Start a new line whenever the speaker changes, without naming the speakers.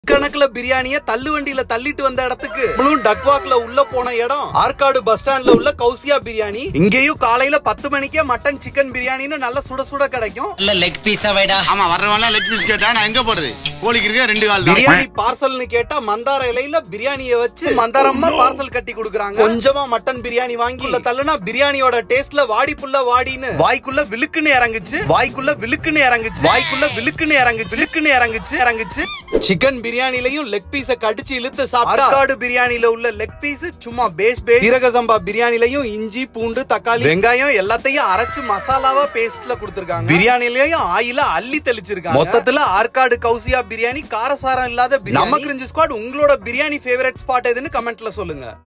கணக்குல பிரியாணிய தள்ளு வண்டியில தள்ளிட்டு வந்த இடத்துக்கு நம்மளும் டக்வாக்ல உள்ள போன இடம் ஆற்காடு பஸ் ஸ்டாண்ட்ல உள்ள கௌசியா பிரியாணி இங்கேயும் காலையில பத்து மணிக்கே மட்டன் சிக்கன் பிரியாணின்னு நல்ல சுட சுட கிடைக்கும்
இல்ல லெக் பீஸா வைடா
ஆமா வர்றவன்லாம் லெக் பீஸ் கேட்டா நான் எங்க போறது கோழிக்கு இருக்க ரெண்டு கால் தான்.
பிரியாணி பார்சல்னு கேட்டா மந்தார இலையில பிரியாணிய வச்சு மந்தாரம்மா பார்சல் கட்டி கொடுக்குறாங்க கொஞ்சமா மட்டன் பிரியாணி வாங்கி உள்ள தள்ளுனா பிரியாணியோட டேஸ்ட்ல வாடி புள்ள வாடின்னு வாய்க்குள்ள விழுக்குன்னு இறங்குச்சு வாய்க்குள்ள விழுக்குன்னு இறங்குச்சு வாய்க்குள்ள விழுக்குன்னு இறங்குச்சு விழுக்குன்னு இறங்குச்சு இறங்குச்சு சிக்கன் பிரியாணிலையும் லெக் பீஸ கடிச்சு இழுத்து சாப்பிட்டா ஆற்காடு பிரியாணில உள்ள லெக் பீஸ் சும்மா பேஸ் பேஸ் சீரக சம்பா பிரியாணிலையும் இஞ்சி பூண்டு தக்காளி வெங்காயம் எல்லாத்தையும் அரைச்சு மசாலாவா பேஸ்ட்ல கொடுத்திருக்காங்க பிரியாணிலையும் ஆயில அள்ளி தெளிச்சிருக்காங்க மொத்தத்துல ஆற்காடு கௌசியா பிரியாணி காரசாரம் இல்லாத பிரியாணி நம்ம கிரிஞ்சு ஸ்குவாட் உங்களோட பிரியாணி ஃபேவரட் ஸ்பாட் எதுன்னு கமெண்ட்ல சொல்லுங்க